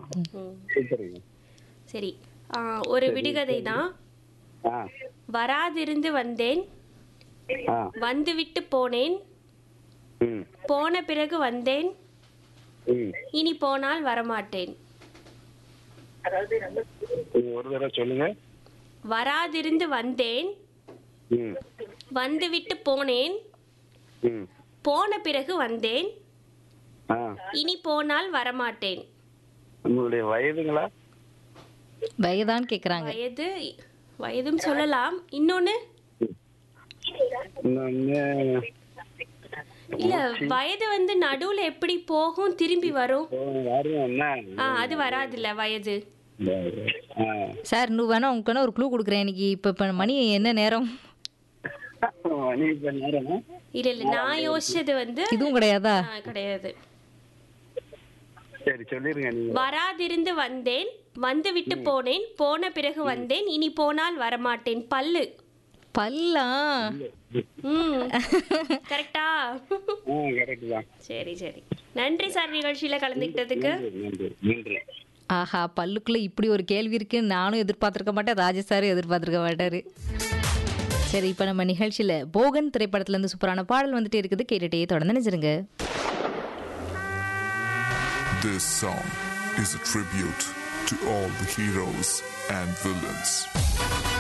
சூப்பருங்க சரி ஆ, ஒரு விடுகதை தான் ஆ வராதிருந்து வந்தேன் ஆ வந்துவிட்டு போனேன் ம் போன பிறகு வந்தேன் ம் இனி போனால் வரமாட்டேன் நீங்க ஒரு தடவை சொல்லுங்க வராதிருந்து வந்தேன் ம் வந்துவிட்டு போனேன் ம் போன பிறகு வந்தேன் ஆ இனி போனால் வரமாட்டேன் உங்களுடைய வயதுங்களா வயதான்னு கேக்குறாங்க வயது வயதும் சொல்லலாம் இன்னொன்னு இன்னொன்னு இல்ல வயது வந்து நடுவுல எப்படி போகும் திரும்பி வரும் வரும் என்ன ஆ அது வராதுல்ல வயது ஆ சார் இன்னும் வேணா உங்களுக்கு வேணா ஒரு க்ளூ கொடுக்குறேன் இன்னைக்கு இப்போ இப்போ மணி என்ன நேரம் மணி இப்ப நேரமா இல்ல இல்ல நான் யோசிச்சது வந்து இதுவும் கிடையாதா ஆ, கிடையாது சரி சொல்லிருங்க நீங்க வராதிருந்து வந்தேன் வந்து விட்டு போனேன் போன பிறகு வந்தேன் இனி போனால் வரமாட்டேன் பல்லு பல்லா ம் கரெக்டா ஆ கரெக்ட் தான் சரி சரி நன்றி சார் நிகழ்ச்சியில கலந்துக்கிட்டதுக்கு நன்றி நன்றி ஆஹா பல்லுக்குள்ள இப்படி ஒரு கேள்வி இருக்குன்னு நானும் எதிர்பார்த்திருக்க மாட்டேன் ராஜேஷ் சாரும் எதிர்பார்த்திருக்க மாட்டாரு சரி இப்போ நம்ம நிகழ்ச்சியில போகன் திரைப்படத்துல இருந்து சூப்பரான பாடல் வந்துட்டே இருக்குது கேட்டுட்டே தொடர்ந்து நினைச்சிருங்க This song is a tribute to all the heroes and villains.